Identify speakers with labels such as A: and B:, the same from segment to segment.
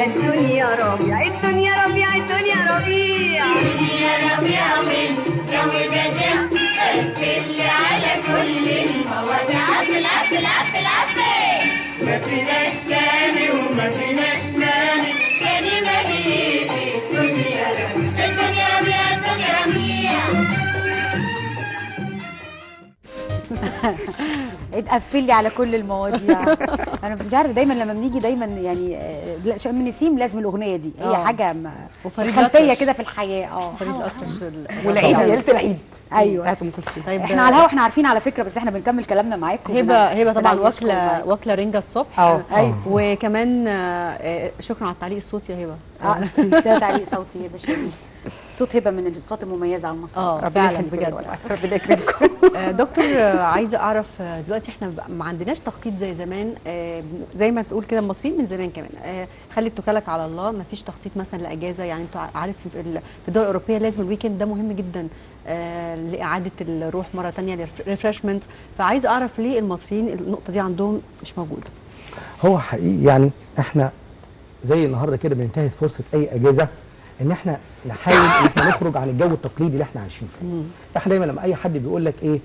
A: ده الدنيا ربيع الدنيا ربيع الدنيا ربيع الدنيا ربيع والجو بديع قفل على كل المواضيع قفل قفل قفل قفل ما فيناش تاني وما فيناش تاني تاني ما هي الدنيا ربيع الدنيا ربيع الدنيا ربيع
B: اتقفل لي على كل المواضيع انا مش عارف دايما لما بنيجي دايما يعني آه، لا، شم النسيم لازم الاغنيه دي هي
C: آه.
B: حاجه ما
C: وفريد
B: خلفيه
C: الأطرش.
B: كده في الحياه اه
C: فريد الأطرش ال-
D: والعيد
C: الربيع.
D: ليله العيد
B: ايوه
D: بتاعت ام كلثوم
C: طيب
B: احنا على الهوا احنا عارفين على فكره بس احنا بنكمل كلامنا معاكم
C: هبه هبه طبعا
B: بنعيشكم
C: واكله
B: معاكم.
C: واكله رنجه الصبح
D: اه.
B: ايوه
C: وكمان آه، آه، شكرا على التعليق الصوتي يا هبه
B: اه ميرسي. ده تعليق صوتي يا باشا صوت هبه من الاصوات المميزه على المسرح
C: اه
D: ربنا
C: فعلا
D: يخليك
C: بجد
D: ربنا يكرمكم
C: آه، دكتور آه، عايزه اعرف آه، دلوقتي احنا بقى ما عندناش تخطيط زي زمان آه، زي ما تقول كده المصريين من زمان كمان آه، خلي اتكالك على الله ما فيش تخطيط مثلا لاجازه يعني انت عارف في ال- في الدول الاوروبيه لازم الويكند ده مهم جدا آه، لاعاده الروح مره ثانيه للريفرشمنت فعايزه اعرف ليه المصريين النقطه دي عندهم مش موجوده
E: هو حقيقي يعني احنا زي النهارده كده بننتهز فرصه اي اجازه ان احنا نحاول ان احنا نخرج عن الجو التقليدي اللي احنا عايشين فيه. احنا دايما لما اي حد بيقول لك ايه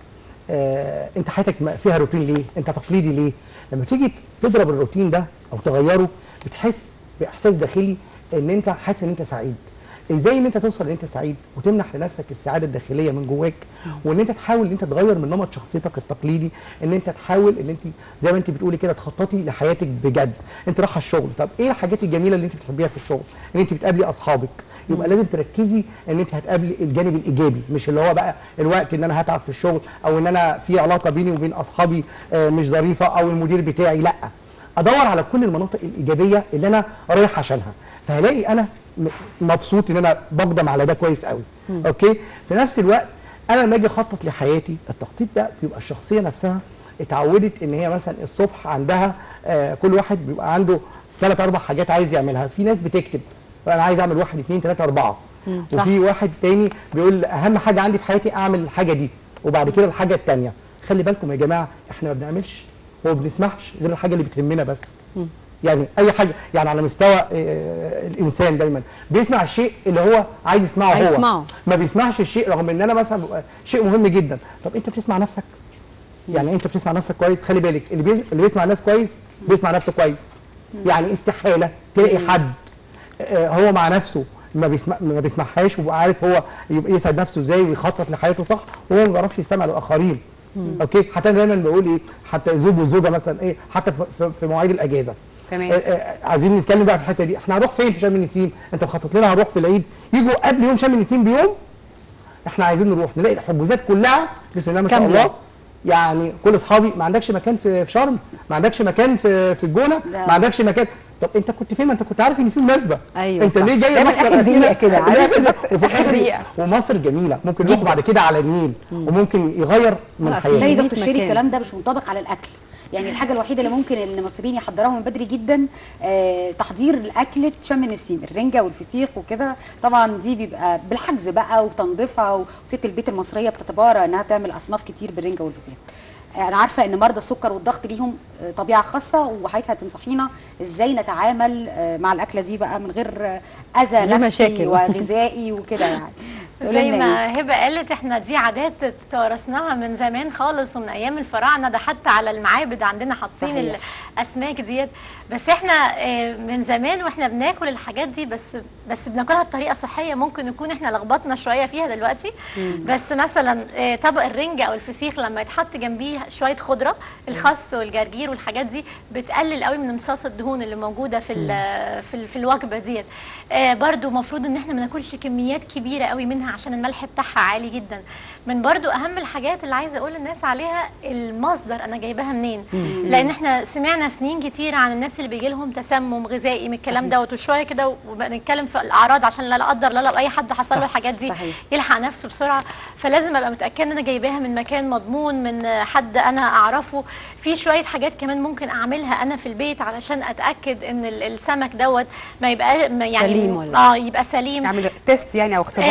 E: آه انت حياتك ما- فيها روتين ليه؟ انت تقليدي ليه؟ لما تيجي تضرب الروتين ده او تغيره بتحس باحساس داخلي ان انت حاسس ان انت سعيد. ازاي ان انت توصل ان انت سعيد وتمنح لنفسك السعاده الداخليه من جواك وان انت تحاول ان انت تغير من نمط شخصيتك التقليدي ان انت تحاول ان انت زي ما انت بتقولي كده تخططي لحياتك بجد انت رايحه الشغل طب ايه الحاجات الجميله اللي انت بتحبيها في الشغل ان انت بتقابلي اصحابك يبقى لازم تركزي ان انت هتقابلي الجانب الايجابي مش اللي هو بقى الوقت ان انا هتعب في الشغل او ان انا في علاقه بيني وبين اصحابي آه، مش ظريفه او المدير بتاعي لا ادور على كل المناطق الايجابيه اللي انا رايح عشانها فهلاقي انا م- مبسوط ان انا بقدم على ده كويس قوي اوكي في نفس الوقت انا لما اجي اخطط لحياتي التخطيط ده بيبقى الشخصيه نفسها اتعودت ان هي مثلا الصبح عندها آه كل واحد بيبقى عنده ثلاث اربع حاجات عايز يعملها في ناس بتكتب انا عايز اعمل واحد اثنين ثلاثه اربعه
C: صح.
E: وفي واحد تاني بيقول اهم حاجه عندي في حياتي اعمل الحاجه دي وبعد كده الحاجه الثانيه خلي بالكم يا جماعه احنا ما بنعملش وما بنسمعش غير الحاجه اللي بتهمنا بس يعني اي حاجه يعني على مستوى آه، الانسان دايما بيسمع الشيء اللي هو عايز يسمعه
C: عايز
E: هو
C: يسمعه.
E: ما بيسمعش الشيء رغم ان انا مثلا ببقى شيء مهم جدا طب انت بتسمع نفسك يعني انت بتسمع نفسك كويس خلي بالك اللي, بي... اللي بيسمع الناس كويس بيسمع نفسه كويس يعني استحاله تلاقي حد آه، هو مع نفسه ما بيسمع ما بيسمعهاش ويبقى عارف هو يبقى يسعد نفسه ازاي ويخطط لحياته صح وهو ما بيعرفش يستمع للاخرين اوكي حتى أنا دايما بقول ايه حتى زوج وزوجه مثلا ايه حتى في- في, في مواعيد الاجازه
D: تمام.
E: آه، آه، عايزين نتكلم بقى في الحته دي احنا هنروح فين في شم النسيم انت مخطط لنا هنروح في العيد يجوا قبل يوم شم النسيم بيوم احنا عايزين نروح نلاقي الحجوزات كلها بسم الله ما شاء
C: كاملة.
E: الله يعني كل اصحابي ما عندكش مكان في في شرم ما عندكش مكان في في الجونه
B: لا.
E: ما عندكش مكان طب انت كنت فين ما انت كنت عارف ان في مناسبه
C: أيوة
E: انت
C: صح.
E: ليه جاي
D: دايما
E: مصر
D: آخر
E: قديمة؟
D: دقيقة كده، عارف؟
E: آخر- وفي
D: آخر
E: الآخر-
D: دقيقة.
E: ومصر جميله ممكن نروح بعد كده على النيل وممكن يغير من
C: لا، في
B: زي
E: حياتي
C: مية
B: دكتور شيري
C: مكان.
B: الكلام ده مش منطبق على الاكل يعني الحاجه الوحيده اللي ممكن ان المصريين يحضروها من بدري جدا آه تحضير الاكله شم النسيم الرنجه والفسيخ وكده طبعا دي بيبقى بالحجز بقى وتنظيفها وست البيت المصريه بتتبارى انها تعمل اصناف كتير بالرنجه والفسيخ آه، انا عارفه ان مرضى السكر والضغط ليهم آه، طبيعه خاصه وحضرتك هتنصحينا ازاي نتعامل آه، مع الاكله دي بقى من غير آه، اذى
C: غير
B: نفسي
C: مشاكل.
B: وغذائي وكده يعني تقولي
F: زي
B: لنا إيه؟
F: ما هبه قالت احنا دي عادات توارثناها من زمان خالص ومن ايام الفراعنه ده حتى على المعابد عندنا حاطين
B: صحيح.
F: الاسماك ديت بس احنا آه، من زمان واحنا بناكل الحاجات دي بس بس بناكلها بطريقه صحيه ممكن نكون احنا لخبطنا شويه فيها دلوقتي بس مثلا آه، طبق الرنجه او الفسيخ لما يتحط جنبيه شويه خضره الخس والجرجير والحاجات دي بتقلل قوي من امتصاص الدهون اللي موجوده في ال- في, ال- في الوجبه ديت آه، برضو مفروض ان احنا ما ناكلش كميات كبيره قوي منها عشان الملح بتاعها عالي جدا من برضو اهم الحاجات اللي عايزه اقول للناس عليها المصدر انا جايباها منين لان احنا سمعنا سنين كتير عن الناس اللي بيجي لهم تسمم غذائي من الكلام دوت وشويه كده وبنتكلم في الاعراض عشان لا لا قدر لا لو اي حد حصل له
B: صح،
F: الحاجات دي
B: صحيح.
F: يلحق نفسه بسرعه فلازم ابقى متاكده ان انا جايباها من مكان مضمون من حد انا اعرفه في شويه حاجات كمان ممكن اعملها انا في البيت علشان اتاكد ان ال- السمك دوت ما يبقى ما يعني
C: سليم ولا؟
F: اه يبقى سليم
D: تعمل تيست يعني او اختبار
F: آه
D: ليه؟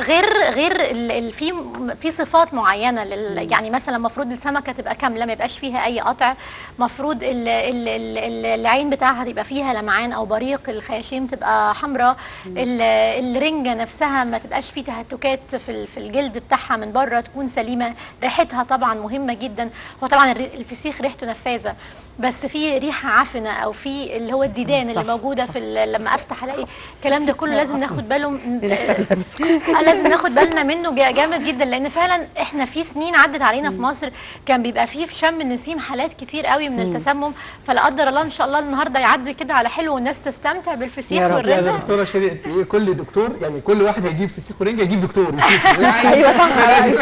F: غير غير ال- ال- في في صفات معينه لل يعني مثلا المفروض السمكه تبقى كامله ما يبقاش فيها اي قطع مفروض ال ال ال ال العين بتاعها تبقى فيها لمعان او بريق الخياشيم تبقى حمراء ال- الرنجه نفسها ما تبقاش فيه تهتكات في ال- في الجلد بتاعها من بره تكون سليمه ريحتها طبعا مهمه جدا هو طبعا الري- الفسيخ ريحته نفاذه بس في ريحه عافنه او في اللي هو الديدان اللي
C: صح،
F: موجوده في ال- لما افتح الاقي الكلام ده كله لازم ناخد باله من- آه، لازم ناخد بالنا منه جا- جامد جدا لان فعلا احنا في سنين عدت علينا في مصر كان بيبقى فيه في شم النسيم حالات كتير قوي من التسمم فلا قدر الله ان شاء الله النهارده يعدي كده على حلو والناس تستمتع بالفسيخ
C: يا رب.
E: يا
F: والرنجه
E: دكتوره شيرين انت ايه كل دكتور يعني كل واحد هيجيب فسيخ ورنجه يجيب دكتور
C: ايوه صح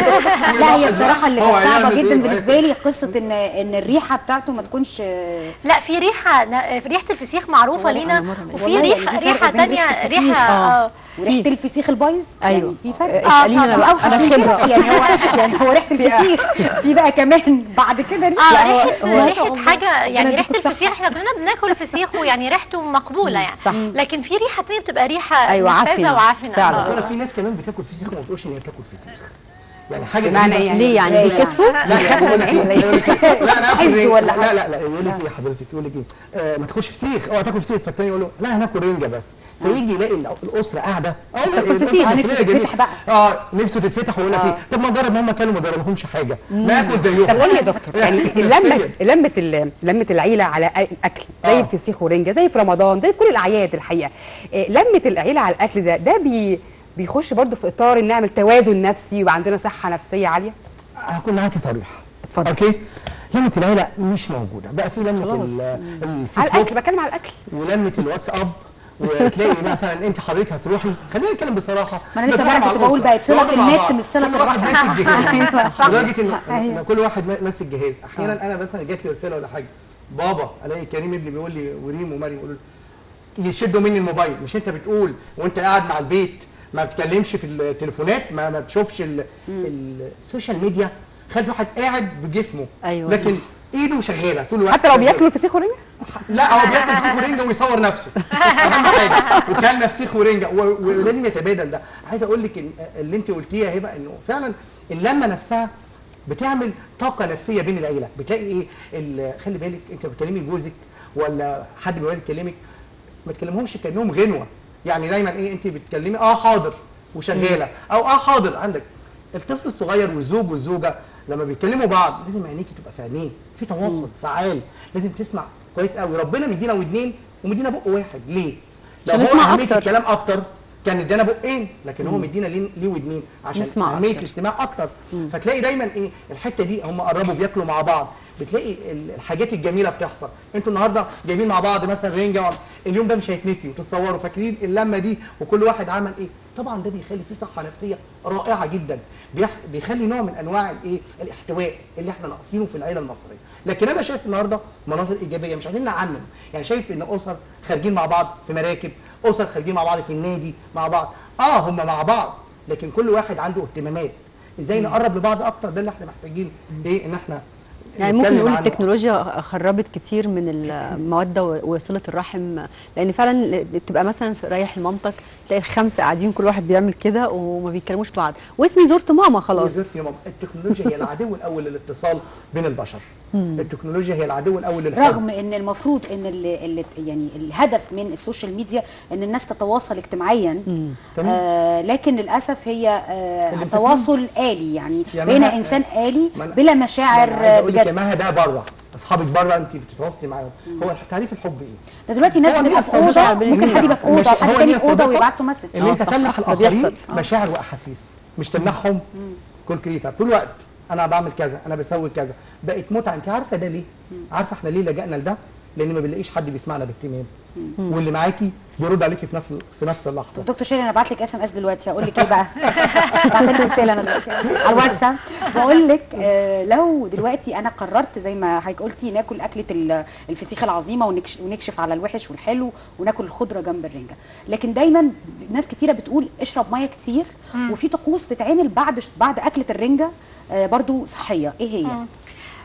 B: لا هي بصراحه اللي
E: هو
B: كانت صعبه
E: هيعمل
B: جدا
E: إيه؟
B: بالنسبه لي قصه ان ان الريحه بتاعته ما تكونش
F: لا في ريحه ن- ريحه الفسيخ معروفه
C: والله
F: لينا
C: أنا مرة
F: وفي
B: والله يعني
F: ريحه
B: في
F: ريحه
B: فرق بين
F: تانية
B: ريحة الفسيخ.
F: ريحه
C: آه.
F: اه
B: وريحه الفسيخ البايظ
C: أيوة.
B: يعني في فرق
C: اساليني انا
B: في
C: بقى
B: اوحش
C: انا
B: من كده
C: خبره
B: يعني هو يعني هو ريحه الفسيخ في بقى كمان بعد كده ريحه
F: اه
C: هو-
F: ريحه
C: هو-
F: ريحه حاجه يعني
B: يديك
F: ريحه
B: الصحة.
F: الفسيخ احنا كلنا بناكل فسيخ ويعني ريحته مقبوله يعني
C: صح.
F: لكن في ريحه تانية بتبقى ريحه
C: أيوة،
F: نفاذة
C: عفنة.
F: وعفنه
C: فعلا.
F: آه.
E: دكتوره في ناس كمان بتاكل فسيخ وما بتقولش ان هي بتاكل فسيخ يعني حاجه
D: بمعنى
E: غريبة.
D: إيه؟
C: ليه يعني
B: إزاي
C: بيكسفوا
E: لا لا بقول لك ايه يقول لك إيه؟ لا انا
B: حزب
E: هاكل
B: ولا
E: رنجة. لا لا لا يقول لك ايه يا حضرتك يقول لك ايه آه ما تاكلش فسيخ اوعى تاكل فسيخ فالتاني يقول له لا هناكل رنجه بس فيجي يلاقي ال- الاسره قاعده اه
B: تاكل فسيخ. نفسه تتفتح بقى.
E: اه نفسه تتفتح ويقول لك ايه طب ما نجرب ما هم كانوا ما ضربهمش حاجه ناكل زيهم
D: طب قول لي يا دكتور يعني لمه لمه ال- لمه العيله على أي- اكل زي
E: آه.
D: الفسيخ ورنجه زي في رمضان زي في كل الاعياد الحقيقه إيه، لمه العيله على الاكل ده ده بي بيخش برضو في اطار ان نعمل توازن نفسي ويبقى عندنا صحه نفسيه عاليه
E: هكون معاكي صريح
D: اتفضل.
E: اوكي لمه العيله مش موجوده بقى في لمه
C: خلاص.
E: ال-
D: على
E: الفيسبوك
D: الاكل بتكلم على الاكل
E: ولمه الواتساب وتلاقي مثلا انت حضرتك هتروحي خلينا نتكلم بصراحه
B: ما أنا لسه
E: نتكلم
B: امبارح
E: على
B: كنت بقول
E: الأسرة.
B: بقت صلة
E: يقعدوا مع
B: النت
E: بعض.
B: مش صلة
E: كل واحد
B: الرحم.
E: ماسك جهاز
B: صح.
E: لدرجه ان
B: أيوة.
E: إن كل واحد ما- ماسك جهاز احيانا انا مثلا جات لي رساله ولا حاجه بابا الاقي كريم ابني بيقول لي وريم ومريم يقولوا لي يشدوا مني الموبايل مش انت بتقول وانت قاعد مع البيت ما بتكلمش في التليفونات ما, ما تشوفش ال- السوشيال ميديا خلي واحد قاعد بجسمه
C: أيوة.
E: لكن ايده شغاله طول الوقت
D: حتى لو
E: شغالة.
D: بياكلوا الفسيخ ورنجه
E: لا هو بياكل فسيخ ورنجه ويصور نفسه اهم حاجه وكان فسيخ ورنجه و- ولازم يتبادل ده عايز اقول لك إن اللي انت قلتيه يا هبه انه فعلا اللمه نفسها بتعمل طاقه نفسيه بين العيله بتلاقي ايه ال- خلي بالك انت بتكلمي جوزك ولا حد من الولاد يكلمك ما تكلمهمش كانهم غنوه يعني دايما ايه انت بتكلمي اه حاضر وشغاله او اه حاضر عندك الطفل الصغير والزوج والزوجه لما بيتكلموا بعض لازم عينيكي تبقى في عينيه في تواصل فعال لازم تسمع كويس قوي ربنا مدينا ودنين ومدينا بق واحد ليه؟ لو
C: عشان
E: هو
C: نسمع
E: اهميه
C: أكتر.
E: الكلام اكتر كان ادانا بقين لكن هو مدينا ليه ليه ودنين عشان
C: نسمع
E: اهميه
C: أكتر.
E: الاستماع اكتر فتلاقي دايما ايه الحته دي هم قربوا بياكلوا مع بعض بتلاقي ال- الحاجات الجميله بتحصل انتوا النهارده جايبين مع بعض مثلا رنجه اليوم ده مش هيتنسي وتتصوروا فاكرين اللمه دي وكل واحد عمل ايه طبعا ده بيخلي فيه صحه نفسيه رائعه جدا بيخ- بيخلي نوع من انواع الايه الاحتواء اللي احنا ناقصينه في العيله المصريه لكن انا شايف النهارده مناظر ايجابيه مش عايزين نعمم يعني شايف ان اسر خارجين مع بعض في مراكب اسر خارجين مع بعض في النادي مع بعض اه هم مع بعض لكن كل واحد عنده اهتمامات ازاي نقرب لبعض اكتر ده اللي احنا محتاجين ايه ان احنا
C: يعني ممكن
E: نتكلم
C: نقول
E: عنه.
C: التكنولوجيا خربت كتير من الموده وصله الرحم لان فعلا تبقى مثلا في- رايح لمامتك تلاقي الخمسه قاعدين كل واحد بيعمل كده وما بيتكلموش بعض واسمي زرت ماما خلاص
E: بالظبط يا ماما التكنولوجيا هي العدو الاول للاتصال بين البشر التكنولوجيا هي العدو الاول للحب
B: رغم ان المفروض ان اللي اللي يعني الهدف من السوشيال ميديا ان الناس تتواصل اجتماعيا
E: تمام.
B: آه لكن للاسف هي آه
E: اللي
B: تواصل آلي يعني
E: يا
B: بين
E: مها-
B: انسان آلي
E: ما أنا-
B: بلا
E: ما
B: مشاعر
E: أنا عايز
B: آه،
E: أقول لك يا
B: بجد
E: مها ده بره اصحابك بره انت بتتواصلي معاهم هو تعريف الحب ايه؟
B: ده دلوقتي ناس
E: هو
B: بتبقى
E: الناس
B: في اوضه
C: مشاعر بين
B: ممكن
C: الاتنين.
B: حد يبقى في اوضه
E: مش-
B: وحد
E: هو
B: تاني
E: دي
B: في اوضه
E: الصداقة
B: ويبعت له مسج
E: ان انت
C: صح،
E: تمنح
C: صح، ده بيحصل.
E: الاخرين مشاعر واحاسيس مش تمنحهم كل كريتر طول الوقت انا بعمل كذا انا بسوي كذا بقت متعه انت عارفه ده ليه؟ عارفه احنا ليه لجأنا لده؟ لان ما بنلاقيش حد بيسمعنا باهتمام واللي معاكي بيرد عليكي في نفس في نفس اللحظه
B: دكتور شيرين انا بعت لك اس ام اس دلوقتي هقول لك ايه بقى بعت لك رساله انا دلوقتي على الواتساب بقول لك آه لو دلوقتي انا قررت زي ما حضرتك قلتي ناكل اكله ال- الفسيخ العظيمه ونكش ونكشف على الوحش والحلو وناكل الخضره جنب الرنجه لكن دايما ناس كتيره بتقول اشرب ميه كتير وفي طقوس تتعمل بعد بعد اكله الرنجه آه برضو صحيه ايه هي
F: مم.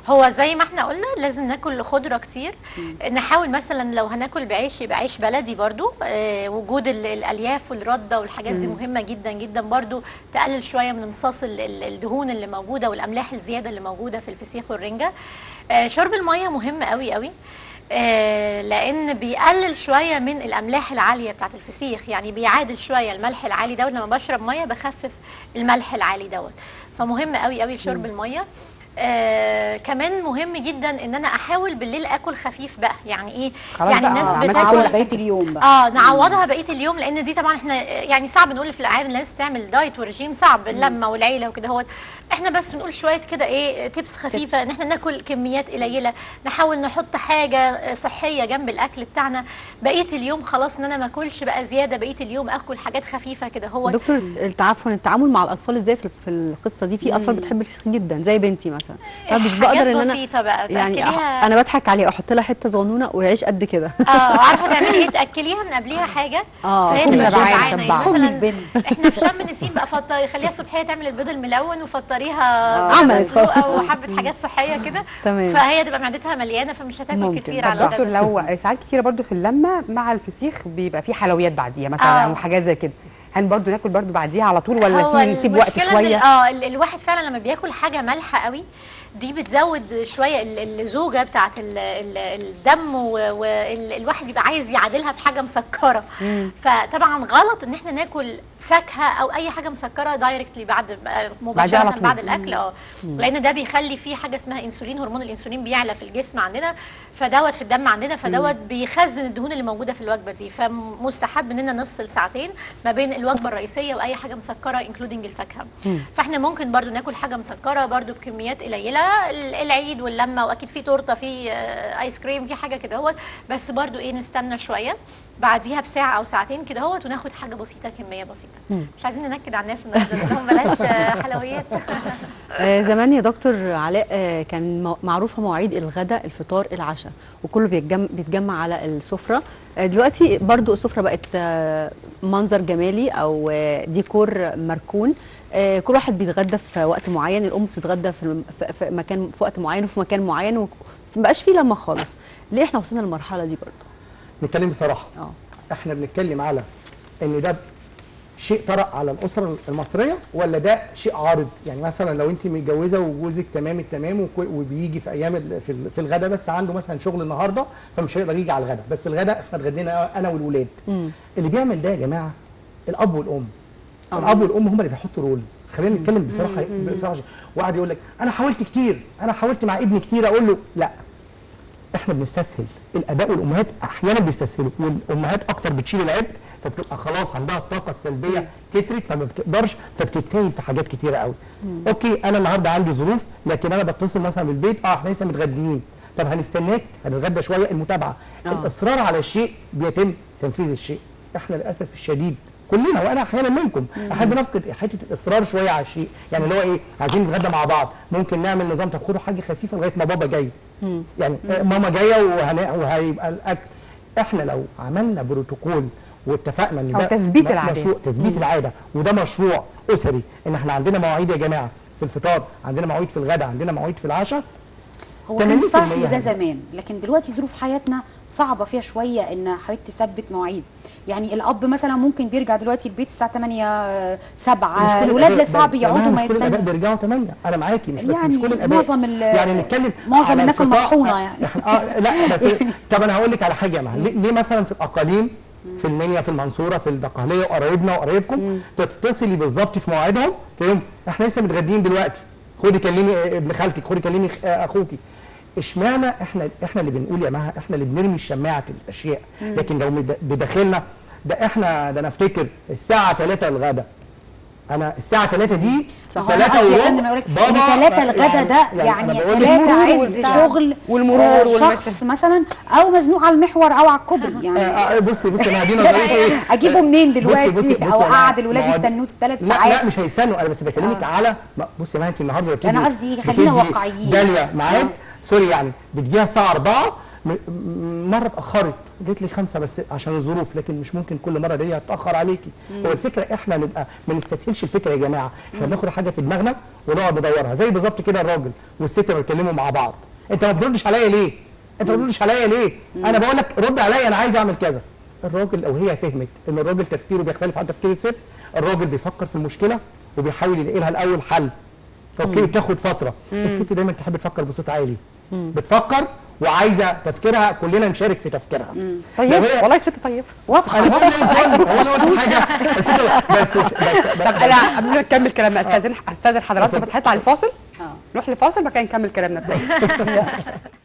F: هو زي ما احنا قلنا لازم ناكل خضره كتير نحاول مثلا لو هناكل بعيش يبقى عيش بلدي برضو آه وجود ال- الالياف والرده والحاجات دي مهمه جدا جدا برضو تقلل شويه من امتصاص ال- ال- الدهون اللي موجوده والاملاح الزياده اللي موجوده في الفسيخ والرنجه آه شرب الميه مهم قوي قوي آه، لان بيقلل شويه من الاملاح العاليه بتاعت الفسيخ يعني بيعادل شويه الملح العالي دوت لما بشرب ميه بخفف الملح العالي دوت فمهم قوي قوي شرب الميه آه كمان مهم جدا ان انا احاول بالليل اكل خفيف بقى يعني ايه
D: خلاص
F: يعني
D: بقى،
F: الناس
D: عملت
B: نعوض
F: بتاكل
B: بقيه اليوم بقى
F: اه نعوضها بقيه اليوم لان دي طبعا احنا يعني صعب نقول في الاعياد الناس تعمل دايت ورجيم صعب اللمه والعيله وكده هو احنا بس بنقول شويه كده ايه تيبس خفيفه ان احنا ناكل كميات قليله نحاول نحط حاجه صحيه جنب الاكل بتاعنا بقيه اليوم خلاص ان انا ما اكلش بقى زياده بقيه اليوم اكل حاجات خفيفه كده هو
C: دكتور التعفن التعامل مع الاطفال ازاي في في القصه دي في اطفال بتحب الفسيخ جدا زي بنتي مثلا فمش
F: حاجات
C: بقدر ان انا
F: بسيطة بقى
C: يعني
F: تأكليها-
C: أح- انا بضحك عليه احط لها حته صغنونه ويعيش قد كده
F: اه عارفه تعملي ايه تاكليها من قبليها حاجه
C: اه
F: فهي
C: تكون
F: تبقى
C: شبعانة،
F: شبعانه يعني
C: شبعانة.
F: مثلا
B: البنت.
F: احنا في شم نسيم بقى فطري خليها الصبحيه تعمل البيض الملون وفطريها
C: عملت.
F: مسلوقه وحبه حاجات صحيه كده
C: تمام.
F: فهي تبقى معدتها مليانه فمش هتاكل
C: ممكن.
F: كتير
D: طب
F: على
D: دكتور
F: الغدا.
D: لو ساعات كتيره برضو في اللمه مع الفسيخ بيبقى في حلويات بعديها مثلا
F: آه.
D: او حاجات زي كده هل برضو ناكل برضو بعديها على طول ولا
F: هو
D: في نسيب وقت
F: المشكلة إن ال-
D: شويه
F: اه ال- الواحد فعلا لما بياكل حاجه مالحه قوي دي بتزود شويه ال- الزوجه بتاعت ال- ال- الدم والواحد بيبقى عايز يعادلها بحاجه مسكره فطبعا غلط ان احنا ناكل فاكهه او اي حاجه مسكره دايركتلي بعد مباشره
D: على طول.
F: بعد الاكل اه لان ده بيخلي فيه حاجه اسمها انسولين هرمون الانسولين بيعلى في الجسم عندنا فدوت في الدم عندنا فدوت بيخزن الدهون اللي موجوده في الوجبه دي فمستحب اننا نفصل ساعتين ما بين الوجبه الرئيسيه واي حاجه مسكره انكلودنج الفاكهه فاحنا ممكن برضو ناكل حاجه مسكره برضو بكميات قليله ال- العيد واللمه واكيد في تورته في آه، ايس كريم في حاجه كده هوت بس برضو ايه نستنى شويه بعديها بساعه او ساعتين كده هوت وناخد حاجه بسيطه كميه بسيطه مش عايزين ننكد على الناس النهارده نقول لهم بلاش آه، حلويات
C: آه زمان يا دكتور علاء آه كان مو- معروفه مواعيد الغداء الفطار العشاء وكله بيتجمع, بيتجمع على السفره آه دلوقتي برضو السفره بقت آه منظر جمالي او آه ديكور مركون آه كل واحد بيتغدى في وقت معين الام بتتغدى في, في, في مكان في وقت معين وفي مكان معين وما بقاش فيه لما خالص ليه احنا وصلنا للمرحله دي برضو
E: نتكلم بصراحه
C: اه
E: احنا بنتكلم على ان ده شيء طرأ على الاسره المصريه ولا ده شيء عارض يعني مثلا لو انت متجوزه وجوزك تمام التمام وكو- وبيجي في ايام ال- في, ال- في الغداء بس عنده مثلا شغل النهارده فمش هيقدر يجي على الغداء بس الغداء احنا اتغدينا انا والولاد اللي بيعمل ده يا جماعه الاب والام
C: آه.
E: الاب والام هم اللي بيحطوا رولز خلينا نتكلم بصراحه بصراحه واحد يقول لك انا حاولت كتير انا حاولت مع ابني كتير اقول له لا احنا بنستسهل الاباء والامهات احيانا بيستسهلوا والامهات اكتر بتشيل العبء فبتبقى خلاص عندها الطاقه السلبيه كترت فما بتقدرش فبتتساهل في حاجات كتيره قوي اوكي انا النهارده عندي ظروف لكن انا بتصل مثلا بالبيت اه احنا لسه متغديين طب هنستناك هنتغدى شويه المتابعه
C: آه.
E: الاصرار على الشيء بيتم تنفيذ الشيء احنا للاسف الشديد كلنا وانا احيانا منكم احب نفقد حته الاصرار شويه على الشيء يعني اللي هو ايه عايزين نتغدى مع بعض ممكن نعمل نظام طب خدوا حاجه خفيفه لغايه ما بابا جاي يعني آه، ماما جايه وهن- وهيبقى الاكل احنا لو عملنا بروتوكول واتفقنا ان
D: أو
E: ده
D: تثبيت
E: م-
D: العادات.
E: مشروع تثبيت العاده وده مشروع اسري ان احنا عندنا مواعيد يا جماعه في الفطار عندنا مواعيد في الغداء عندنا مواعيد في العشاء
B: هو كان
E: 80%
B: سهل ده
E: هذا.
B: زمان لكن دلوقتي ظروف حياتنا صعبه فيها شويه ان حضرتك تثبت مواعيد يعني الاب مثلا ممكن بيرجع دلوقتي البيت الساعه 8 7
E: مش كل
B: الولاد
E: الآباء-
B: لا صعب
E: يا جماعة
B: يقعدوا ما
E: مش كل الاباء
B: يستنوا
E: بيرجعوا 8 انا معاكي مش بس
B: يعني
E: مش كل الاباء
B: معظم ال-
E: يعني نتكلم
B: معظم
E: على
B: الناس
E: القطاع-
B: المطحونة يعني.
E: إحنا- اه لا بس طب انا هقول لك على حاجه يا معلم ليه, ليه مثلا في الاقاليم في المنيا في المنصوره في الدقهليه وقرايبنا وقرايبكم تتصلي بالظبط في مواعيدهم تقول احنا لسه متغدين دلوقتي خدي كلمي آه، ابن خالتك خدي كلمي خ- آه، اخوكي اشمعنى احنا احنا اللي بنقول يا جماعه احنا اللي بنرمي شماعه الاشياء لكن لو مد- بداخلنا ده احنا ده انا افتكر الساعه 3 الغدا انا الساعه 3 دي
B: صح. هو أنا
E: 3
B: قصدي يا
E: وربع
B: فندم أقول لك إن ثلاثة الغدا ده يعني
E: أنا بقول لك
B: ثلاثة
D: المرور
B: عز
D: والبتاع.
B: شغل
D: والمرور
B: آه،
D: والمشي.
B: شخص مثلا او مزنوق على المحور او على الكوبري
E: آه،
B: يعني
E: آه، بصي بصي انا هدي نظريتي ايه
B: اجيبه منين
E: بصي-
B: دلوقتي
E: بصي- بصي
B: او
E: أنا-
B: قعد الولاد
E: ما هو-
B: يستنوه ثلاث
E: لا
B: ساعات
E: لا مش هيستنوا انا بس بكلمك
B: آه.
E: على ما- بصي يا جماعه انت النهارده بتدي
B: أنا قصدي خلينا
E: بتدي
B: واقعيين.
E: داليا ميعاد
B: آه.
E: سوري يعني بتجيها الساعه 4 م- م- مره اتاخرت جيت لي خمسه بس عشان الظروف لكن مش ممكن كل مره دي هتاخر عليكي هو الفكره احنا نبقى ما نستسهلش الفكره يا جماعه احنا بناخد حاجه في دماغنا ونقعد ندورها زي بالظبط كده الراجل والست لما بيتكلموا مع بعض انت ما بتردش عليا ليه انت ما بتردش عليا ليه انا بقول لك رد عليا انا عايز اعمل كذا الراجل او هي فهمت ان الراجل تفكيره بيختلف عن تفكير الست الراجل بيفكر في المشكله وبيحاول يلاقي لها الاول حل اوكي بتاخد فتره الست دايما تحب تفكر بصوت عالي بتفكر وعايزه تفكيرها كلنا نشارك في تفكيرها
D: طيب
E: لو هي-
D: والله ست طيب واضحه
E: انا بقول زي الفل هو انا قلت حاجه بس انت- بس بس بس,
D: طب انا قبل ما نكمل كلامنا استاذن استاذن حضراتكم بس هنطلع لفاصل نروح لفاصل بعد كده نكمل كلامنا بسرعه